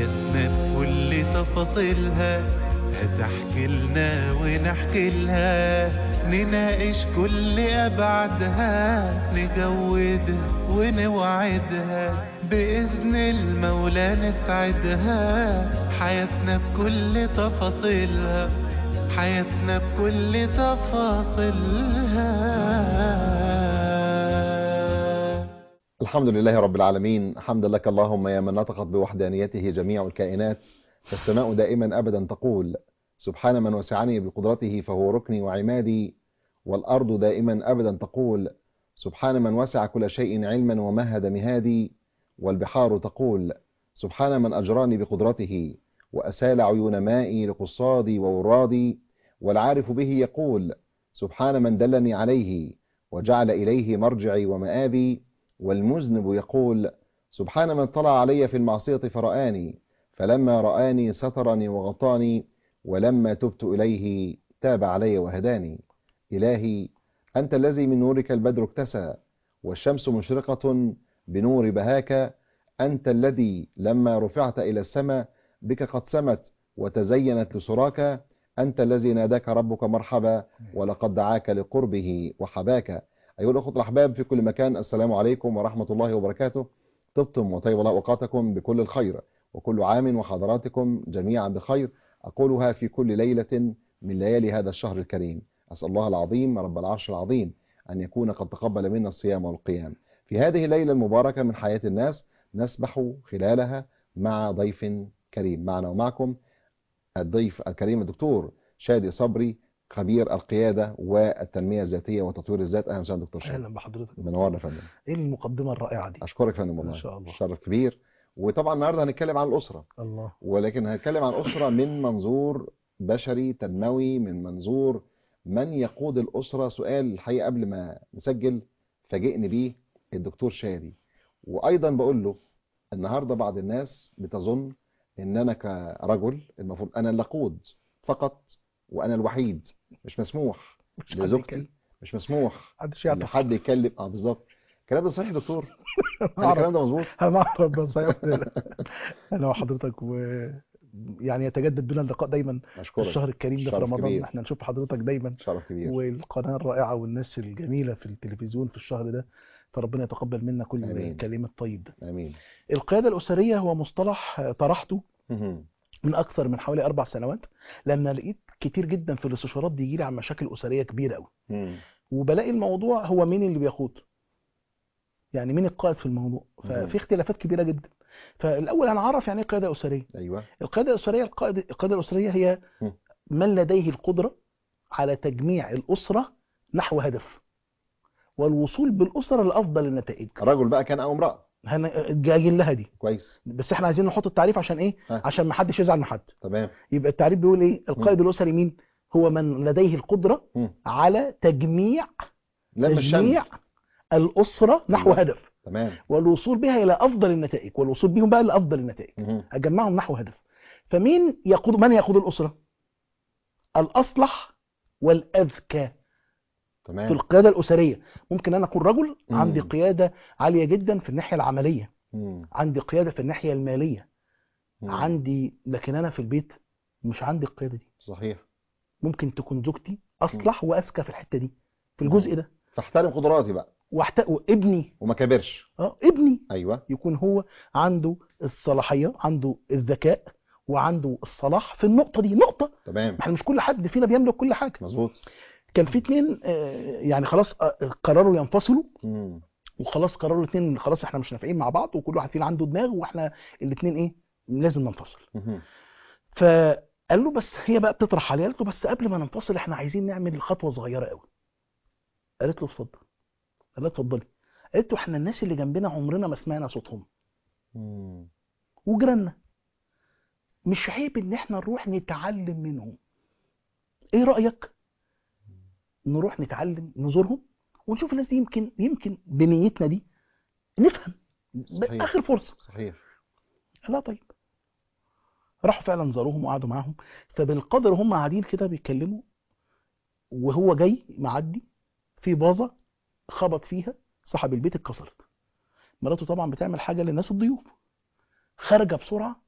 حياتنا بكل تفاصيلها هتحكي لنا ونحكي لها نناقش كل أبعادها نجودها ونوعدها بإذن المولى نسعدها حياتنا بكل تفاصيلها حياتنا بكل تفاصيلها الحمد لله رب العالمين حمدا لك اللهم يا من نطقت بوحدانيته جميع الكائنات فالسماء دائما أبدا تقول سبحان من وسعني بقدرته فهو ركني وعمادي والأرض دائما أبدا تقول سبحان من وسع كل شيء علما ومهد مهادي والبحار تقول سبحان من أجراني بقدرته وأسال عيون مائي لقصادي وورادي والعارف به يقول سبحان من دلني عليه وجعل إليه مرجعي ومآبي والمذنب يقول سبحان من طلع علي في المعصية فرآني فلما رآني سترني وغطاني ولما تبت إليه تاب علي وهداني إلهي أنت الذي من نورك البدر اكتسى والشمس مشرقة بنور بهاك أنت الذي لما رفعت إلى السماء بك قد سمت وتزينت لسراك أنت الذي ناداك ربك مرحبا ولقد دعاك لقربه وحباك أيها الأخوة الأحباب في كل مكان السلام عليكم ورحمة الله وبركاته طبتم وطيب الله أوقاتكم بكل الخير وكل عام وحضراتكم جميعا بخير أقولها في كل ليلة من ليالي هذا الشهر الكريم أسأل الله العظيم رب العرش العظيم أن يكون قد تقبل منا الصيام والقيام في هذه الليلة المباركة من حياة الناس نسبح خلالها مع ضيف كريم معنا ومعكم الضيف الكريم الدكتور شادي صبري خبير القيادة والتنمية الذاتية وتطوير الذات أهلا وسهلا دكتور شادي اهلا بحضرتك منورنا يا فندم ايه المقدمه الرائعه دي أشكرك يا فندم والله ما شاء الله. شرف كبير وطبعا النهارده هنتكلم عن الأسرة الله ولكن هنتكلم عن الأسرة من منظور بشري تنموي من منظور من يقود الأسرة سؤال الحقيقة قبل ما نسجل فاجئني بيه الدكتور شادي وأيضا بقول له النهاردة بعض الناس بتظن إن أنا كرجل المفروض أنا اللي أقود فقط وأنا الوحيد مش مسموح مش حد لزوجتي يتكلم. مش مسموح محدش إن يعرف حد يتكلم اه بالظبط الكلام ده صحيح يا دكتور هل هنعرف الكلام ده مظبوط هنعرف بس هيقول انا وحضرتك و يعني يتجدد بنا اللقاء دايما اشكرك الشهر الكريم ده في شرف رمضان كبير. احنا نشوف حضرتك دايما شرف كبير والقناه الرائعه والناس الجميله في التلفزيون في الشهر ده فربنا يتقبل منا كل آمين. كلمه طيب ده امين القياده الاسريه هو مصطلح آه، طرحته مهم. من اكثر من حوالي اربع سنوات لما لقيت كتير جدا في الاستشارات بيجي لي عن مشاكل اسريه كبيره قوي مم. وبلاقي الموضوع هو مين اللي بيقود يعني مين القائد في الموضوع مم. ففي اختلافات كبيره جدا فالاول هنعرف يعني ايه قياده اسريه ايوه القياده الاسريه القائد القياده الاسريه هي مم. من لديه القدره على تجميع الاسره نحو هدف والوصول بالاسره لافضل النتائج رجل بقى كان او امراه هن- جايين لها دي كويس بس احنا عايزين نحط التعريف عشان ايه ها. عشان ما حدش يزعل من حد تمام يبقى التعريف بيقول ايه القائد الاسري مين هو من لديه القدره مم. على تجميع لما تجميع الشمل الاسره نحو أيوة. هدف تمام والوصول بها الى افضل النتائج والوصول بهم بقى لافضل النتائج مهم. اجمعهم نحو هدف فمين يقود من يقود الاسره الاصلح والاذكى في تمام القياده الاسريه ممكن انا اكون رجل مم. عندي قياده عاليه جدا في الناحيه العمليه مم. عندي قياده في الناحيه الماليه مم. عندي لكن انا في البيت مش عندي القياده دي صحيح ممكن تكون زوجتي اصلح واذكى في الحته دي في الجزء ده فاحترم قدراتي بقى واحت... وابني وما كبرش اه ابني ايوه يكون هو عنده الصلاحيه عنده الذكاء وعنده الصلاح في النقطه دي نقطه تمام احنا مش كل حد فينا بيملك كل حاجه مظبوط كان في اتنين آه، يعني خلاص آه، قرروا ينفصلوا مم. وخلاص قرروا اتنين خلاص احنا مش نافعين مع بعض وكل واحد فينا عنده دماغ واحنا الاتنين ايه لازم ننفصل مهم. فقال له بس هي بقى بتطرح عليه قالت له بس قبل ما ننفصل احنا عايزين نعمل خطوه صغيره قوي قالت له اتفضل قال لها اتفضلي قالت له احنا الناس اللي جنبنا عمرنا ما سمعنا صوتهم مم. وجيراننا مش عيب ان احنا نروح نتعلم منهم ايه رايك نروح نتعلم نزورهم ونشوف الناس دي يمكن يمكن بنيتنا دي نفهم صحيح. اخر فرصه صحيح قال لا طيب راحوا فعلا زاروهم وقعدوا معاهم فبالقدر هم قاعدين كده بيتكلموا وهو جاي معدي في باظه خبط فيها صاحب البيت اتكسرت مراته طبعا بتعمل حاجه للناس الضيوف خارجه بسرعه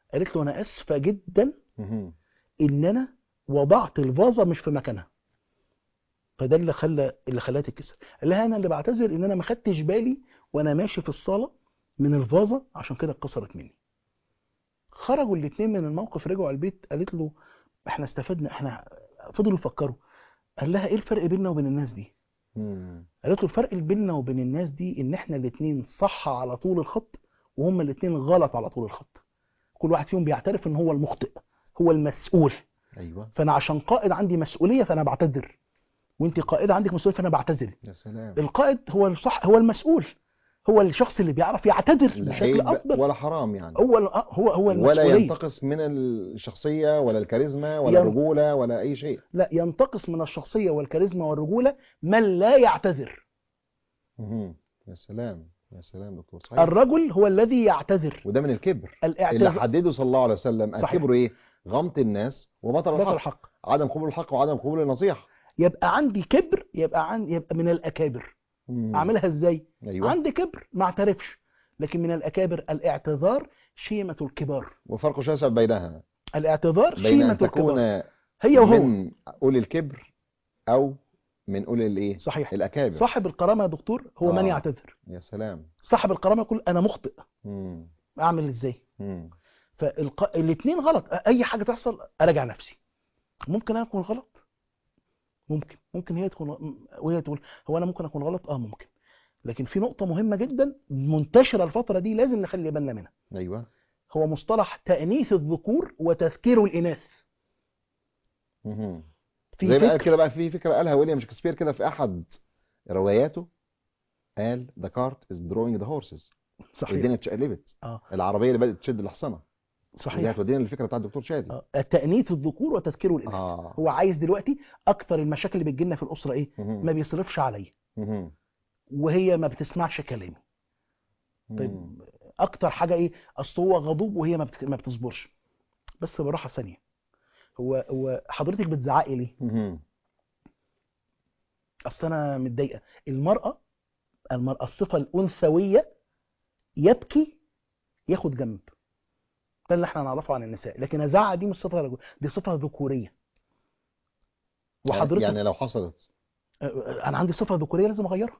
قالت له انا اسفه جدا مهم. ان انا وضعت الفازه مش في مكانها فده اللي خلى اللي خلاها تتكسر قال لها انا اللي بعتذر ان انا ما خدتش بالي وانا ماشي في الصاله من الفازه عشان كده اتكسرت مني خرجوا الاثنين من الموقف رجعوا البيت قالت له احنا استفدنا احنا فضلوا يفكروا قال لها ايه الفرق بيننا وبين الناس دي مم. قالت له الفرق بيننا وبين الناس دي ان احنا الاثنين صح على طول الخط وهم الاثنين غلط على طول الخط كل واحد فيهم بيعترف ان هو المخطئ هو المسؤول ايوه فانا عشان قائد عندي مسؤوليه فانا بعتذر وانت قائده عندك مسؤوليه فانا بعتذر يا سلام القائد هو الصح هو المسؤول هو الشخص اللي بيعرف يعتذر لا بشكل عيب افضل ولا حرام يعني هو ال- هو هو ولا المسؤوليه ينتقص من الشخصية ولا الكاريزما ولا ين- الرجولة ولا أي شيء لا ينتقص من الشخصيه والكاريزما والرجوله من لا يعتذر مهم. يا سلام يا سلام دكتور صحيح الرجل هو الذي يعتذر وده من الكبر اللي الاعتذار حدده صلى الله عليه وسلم صحيح. الكبر ايه غمط الناس وبطر بطل الحق الحق عدم قبول الحق وعدم قبول النصيحة يبقى عندي كبر يبقى عندي يبقى من الاكابر مم. اعملها ازاي ايوه عندي كبر ما اعترفش لكن من الاكابر الاعتذار شيمه الكبار وفرق شاسع بينها الاعتذار بين شيمه ان تكون الكبار هي وهو من اولي الكبر او من اولي الايه صحيح الاكابر صاحب الكرامه يا دكتور هو من آه. يعتذر يا سلام صاحب الكرامه يقول انا مخطئ مم. اعمل ازاي مم. فالق... الاثنين غلط اي حاجه تحصل اراجع نفسي ممكن انا اكون غلط ممكن ممكن هي تكون وهي تقول هو انا ممكن اكون غلط اه ممكن لكن في نقطه مهمه جدا منتشره الفتره دي لازم نخلي بالنا منها ايوه هو مصطلح تانيث الذكور وتذكير الاناث مهم. في زي ما قال فكر كده بقى في فكره قالها ويليام شكسبير كده في احد رواياته قال the cart is drawing the horses صحيح الدنيا اتشقلبت اه العربيه اللي بدات تشد الاحصنه اللي صحيح هتودينا للفكره بتاعت الدكتور شادي آه. التانيث الذكور وتذكير الاناث اه هو عايز دلوقتي اكتر المشاكل اللي بتجيلنا في الاسره ايه مهم. ما بيصرفش عليا مهم. وهي ما بتسمعش كلامي مم. طيب اكتر حاجه ايه اصل هو غضوب وهي ما بت- ما بتصبرش بس براحه ثانيه هو هو حضرتك بتزعقي ليه مهم. اصل انا متضايقه المراه المراه الصفه الانثويه يبكي ياخد جنب ده اللي احنا نعرفه عن النساء لكن ازعق دي مش صفه رجل دي صفه ذكوريه وحضرتك يعني لو حصلت انا عندي صفه ذكوريه لازم اغيرها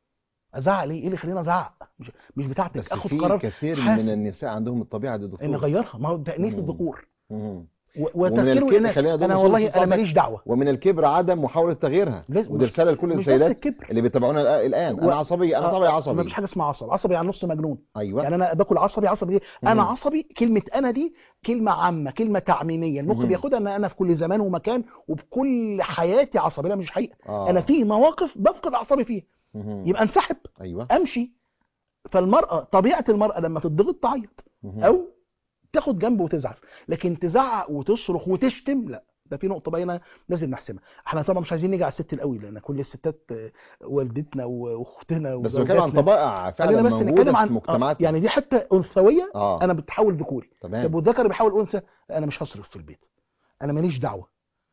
ازعق ليه ايه اللي يخليني ازعق مش مش بتاعتك بس اخد في قرار كثير حاسم. من النساء عندهم الطبيعه دي دكتور ان اغيرها ما هو تانيث مم. الذكور مهم. و- ومن وتفكير الكبر- الاناث خلينا نضم انا صورة والله انا صفاتك. ماليش دعوه ومن الكبر عدم محاوله تغييرها لازم- ودي مش- رساله لكل مش بس السيدات الكبر اللي بيتابعونا الآ- الان و- انا عصبي انا آه، طبعي ما عصبي فيش حاجه اسمها عصبي عصبي يعني نص مجنون ايوه يعني انا باكل عصبي عصبي دي انا مم. عصبي كلمه انا دي كلمه عامه كلمه تعميميه المخ مم. بياخدها ان انا في كل زمان ومكان وبكل حياتي عصبي لا مش حقيقه آه. انا في مواقف بفقد اعصابي فيها مهم. يبقى انسحب ايوه امشي فالمراه طبيعه المراه لما تضغط تعيط مهم. او تاخد جنب وتزعل لكن تزعق وتصرخ وتشتم لا ده في نقطه باينه لازم نحسمها احنا طبعا مش عايزين نيجي على الست القوي لان كل الستات آه، والدتنا واختنا بس بتكلم عن وزوجاتنا. طبائع فعلا خلينا بس موجوده نتكلم في عن آه، مجتمعاتنا يعني دي حته انثويه اه انا بتحول ذكوري طب تمام والذكر بيحاول انثى لا، انا مش هصرف في البيت انا ماليش دعوه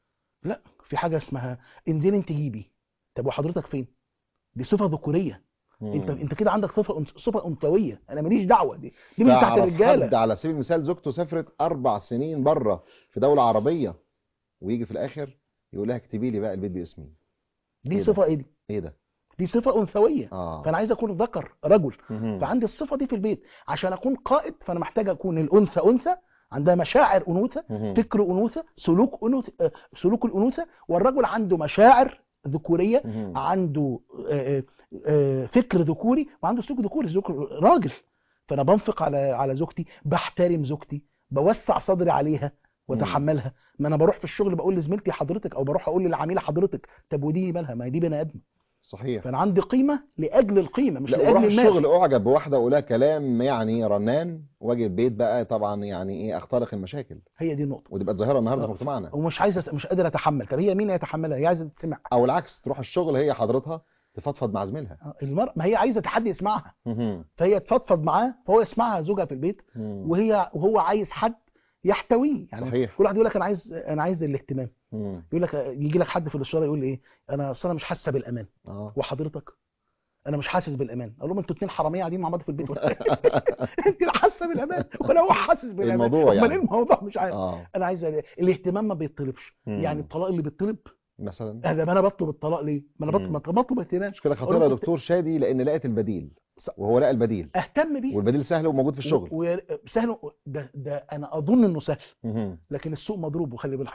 لا في حاجه اسمها انزلي انت جيبي طب وحضرتك فين دي صفه ذكوريه انت مم. انت كده عندك صفه أنث- صفه انثويه انا ماليش دعوه دي دي مش بتاعت تعرف الرجاله حد على سبيل المثال زوجته سافرت اربع سنين بره في دوله عربيه ويجي في الاخر يقول لها اكتبي لي بقى البيت باسمي دي إيه ده؟ صفه ايه دي ايه ده دي صفه انثويه اه فانا عايز اكون ذكر رجل مهم. فعندي الصفه دي في البيت عشان اكون قائد فانا محتاج اكون الانثى انثى عندها مشاعر انوثه مهم. فكر انوثه سلوك انوثه آه، سلوك الانوثه والرجل عنده مشاعر ذكوريه مهم. عنده آه، آه، فكر ذكوري وعنده سلوك ذكوري سلوك راجل فانا بنفق على على زوجتي بحترم زوجتي بوسع صدري عليها واتحملها ما انا بروح في الشغل بقول لزميلتي حضرتك او بروح اقول للعميله حضرتك طب ودي مالها ما هي دي بني ادم صحيح فانا عندي قيمه لاجل القيمه مش لا لاجل وراح المال الشغل اعجب بواحده اقول لها كلام يعني رنان واجي البيت بقى طبعا يعني ايه اخترق المشاكل هي دي النقطه ودي بقت ظاهره النهارده في آه. مجتمعنا ومش عايزه مش قادره اتحمل طب هي مين يتحملها هي عايزه تسمع او العكس تروح الشغل هي حضرتها تفضفض مع زميلها آه، المرأة ما هي عايزه حد يسمعها مهم. فهي تفضفض معاه فهو يسمعها زوجها في البيت مم. وهي وهو عايز حد يحتويه يعني صحيح. كل واحد يقول لك انا عايز انا عايز الاهتمام مم. يقول لك يجي لك حد في الاشاره يقول لي ايه انا اصل انا مش حاسه بالامان اه وحضرتك انا مش حاسس بالامان اقول لهم انتوا اتنين حراميه قاعدين مع بعض في البيت ولا إيه؟ انت لا حاسه بالامان ولا هو حاسس بالامان الموضوع امال يعني. ايه الموضوع مش عارف اه انا عايز أ- الاهتمام ما بيطلبش مم. يعني الطلاق اللي بيطلب مثلا انا ما انا بطلب الطلاق ليه ما انا مم. بطلب بطلب اهتمام مشكله أقول خطيره يا له دكتور شادي لان لقيت البديل ص- وهو لقى البديل اهتم بيه والبديل سهل وموجود في الشغل وسهل ده ده انا اظن انه سهل مهم. لكن السوق مضروب وخلي بالك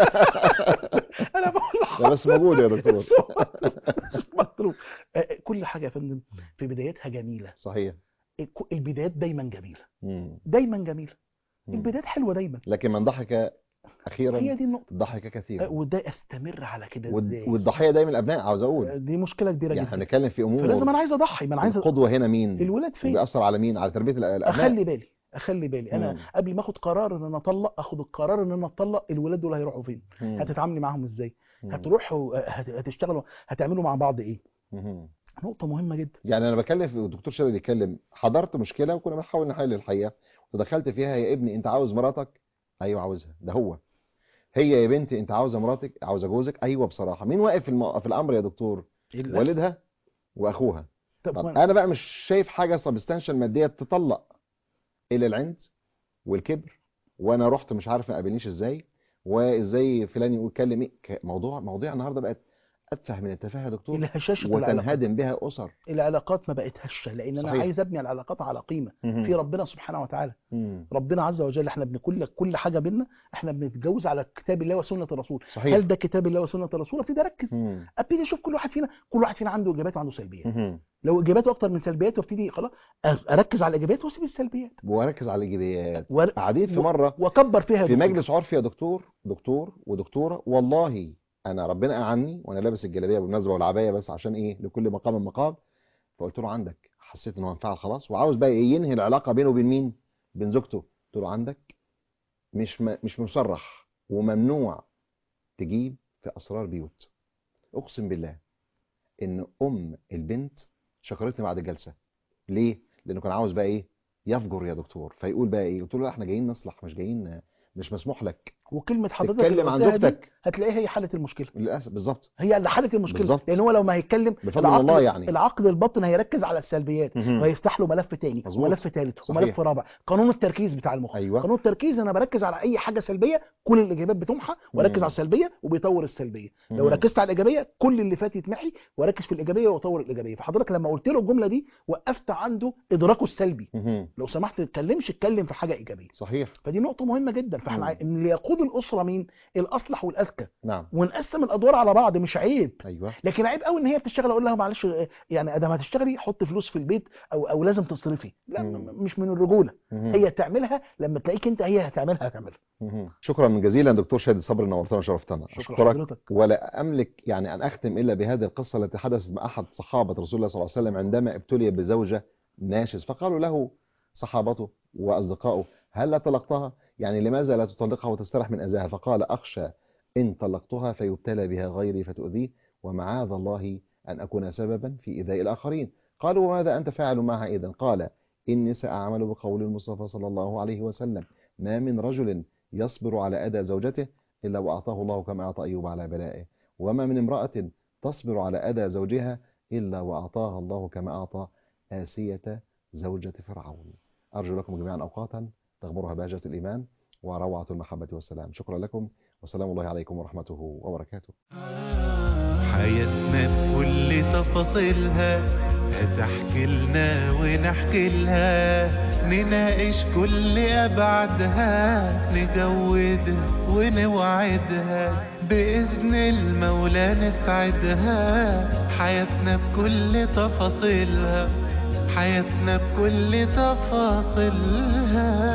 انا بقول لا بس موجود يا دكتور السوق السوق مضروب آه، كل حاجه يا فندم في بدايتها جميله صحيح الك- البدايات دايما جميله مم. دايما جميله مم. البدايات حلوه دايما لكن من ضحك هي اخيرا دي النقطه ضحك آه، كثيرا وده استمر على كده والد- ازاي والضحيه دايما الابناء عاوز اقول دي مشكله كبيره يعني احنا جدا بنتكلم في امور فلازم انا عايز اضحي ما انا عايز القدوه هنا مين الولاد فين وبيأثر على مين على تربيه الأ- الابناء اخلي بالي اخلي بالي انا مم. قبل ما اخد قرار ان انا اطلق اخد القرار ان انا اطلق الولاد دول هيروحوا فين مم. هتتعاملي معاهم ازاي مم. هتروحوا هت- هتشتغلوا هتعملوا مع بعض ايه مهم. نقطه مهمه جدا يعني انا بكلم في الدكتور شادي بيتكلم حضرت مشكله وكنا بنحاول نحل الحقيقه ودخلت فيها يا ابني انت عاوز مراتك ايوه عاوزها ده هو هي يا بنتي انت عاوزه مراتك عاوزه جوزك ايوه بصراحه مين واقف في, الم... في الامر يا دكتور إلا- والدها واخوها طب طب وأنا- انا بقى مش شايف حاجه سبستانشال ماديه تطلق الا العند والكبر وانا رحت مش عارف ما قابلنيش ازاي وازاي فلان يقول كلم ايه ك- موضوع مواضيع النهارده بقت اتفه من التفاهه يا دكتور الهشاشه العلاقات وتنهدم بها اسر العلاقات ما بقت هشه لان انا صحيح. عايز ابني العلاقات على قيمه في ربنا سبحانه وتعالى مم. ربنا عز وجل احنا بن كل كل حاجه بينا احنا بنتجوز على كتاب الله وسنه الرسول صحيح هل ده كتاب الله وسنه الرسول ابتدي اركز مم. ابتدي اشوف كل واحد فينا كل واحد فينا عنده ايجابيات وعنده سلبيات مهم. لو ايجاباته اكتر من سلبياته ابتدي خلاص اركز على الايجابيات واسيب السلبيات واركز على الايجابيات وأر- قاعدين في و- مره واكبر فيها يا في دكتور. مجلس عرفي يا دكتور دكتور ودكتوره والله انا ربنا اعني وانا لابس الجلابيه بالمناسبه والعبايه بس عشان ايه لكل مقام مقام فقلت له عندك حسيت ان هو انفعل خلاص وعاوز بقى ايه ينهي العلاقه بينه وبين مين بين زوجته قلت له عندك مش م... مش مصرح وممنوع تجيب في اسرار بيوت اقسم بالله ان ام البنت شكرتني بعد الجلسه ليه لانه كان عاوز بقى ايه يفجر يا دكتور فيقول بقى ايه قلت له لا احنا جايين نصلح مش جايين مش مسموح لك وكلمه حضرتك اللي تتكلم عن قلتها دي زوجتك هتلاقيها هي حاله المشكله للاسف بالظبط هي اللي حلت المشكله بالظبط. لان هو لو ما هيتكلم بفضل الله يعني. العقل الباطن هيركز على السلبيات مهم. وهيفتح له ملف تاني مظبوط. وملف تالت صحيح. وملف رابع قانون التركيز بتاع المخ ايوه قانون التركيز انا بركز على اي حاجه سلبيه كل الايجابيات بتمحى واركز مم. على السلبيه وبيطور السلبيه لو مم. ركزت على الايجابيه كل اللي فات يتمحي واركز في الايجابيه واطور الايجابيه فحضرتك لما قلت له الجمله دي وقفت عنده ادراكه السلبي مهم. لو سمحت ما تتكلمش اتكلم في حاجه ايجابيه صحيح فدي نقطه مهمه جدا مم. فاحنا عاي- ان اللي يقود الاسره مين الاصلح والاذكى نعم ونقسم الادوار على بعض مش عيب ايوه لكن عيب قوي ان هي بتشتغل اقول لها معلش آه، يعني ادام هتشتغلي حط فلوس في البيت او او لازم تصرفي لا مم. م- مش من الرجوله مهم. هي تعملها لما تلاقيك انت هي هتعملها هتعملها مهم. شكرا جزيلا دكتور شادي صبري نورتنا وشرفتنا شكرا اشكرك حضرتك ولا املك يعني ان اختم الا بهذه القصه التي حدثت مع احد صحابه رسول الله صلى الله عليه وسلم عندما ابتلي بزوجه ناشز فقالوا له صحابته واصدقائه هل لا طلقتها يعني لماذا لا تطلقها وتسترح من اذاها فقال اخشى ان طلقتها فيبتلى بها غيري فتؤذيه ومعاذ الله ان اكون سببا في ايذاء الاخرين قالوا وماذا انت فاعل معها اذا قال اني ساعمل بقول المصطفى صلى الله عليه وسلم ما من رجل يصبر على اذى زوجته الا واعطاه الله كما اعطى ايوب على بلائه وما من امراه تصبر على اذى زوجها الا واعطاها الله كما اعطى آسية زوجة فرعون أرجو لكم جميعا أوقاتا تغمرها بهجة الإيمان وروعة المحبة والسلام شكرا لكم وسلام الله عليكم ورحمته وبركاته حياتنا بكل تفاصيلها هتحكي لنا ونحكي لها نناقش كل أبعادها نجودها ونوعدها بإذن المولى نسعدها حياتنا بكل تفاصيلها حياتنا بكل تفاصيلها